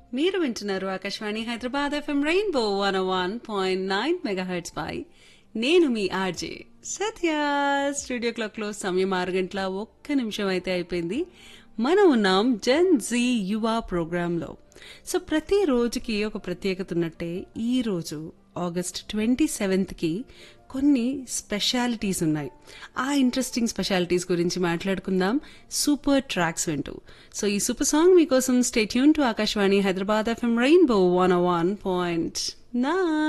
మీరు వింటున్నారు Akashvani Hyderabad FM rainbow one one point nine megahertz పై నేను మీ ఆర్జే సత్య స్టూడియో క్లాక్ లో సమయం ఆరు గంటల ఒక్క నిమిషం అయితే అయిపోయింది మనం ఉన్నాం జన్ జీ యువ ప్రోగ్రామ్ లో సో ప్రతి రోజుకి ఒక ప్రత్యేకత ఉన్నట్టే ఈ రోజు ఆగస్ట్ ట్వంటీ సెవెంత్ కి కొన్ని స్పెషాలిటీస్ ఉన్నాయి ఆ ఇంట్రెస్టింగ్ స్పెషాలిటీస్ గురించి మాట్లాడుకుందాం సూపర్ ట్రాక్స్ వింటూ సో ఈ సూపర్ సాంగ్ మీకోసం stay tune to Akashvani Hyderabad FM rainbow one one point నా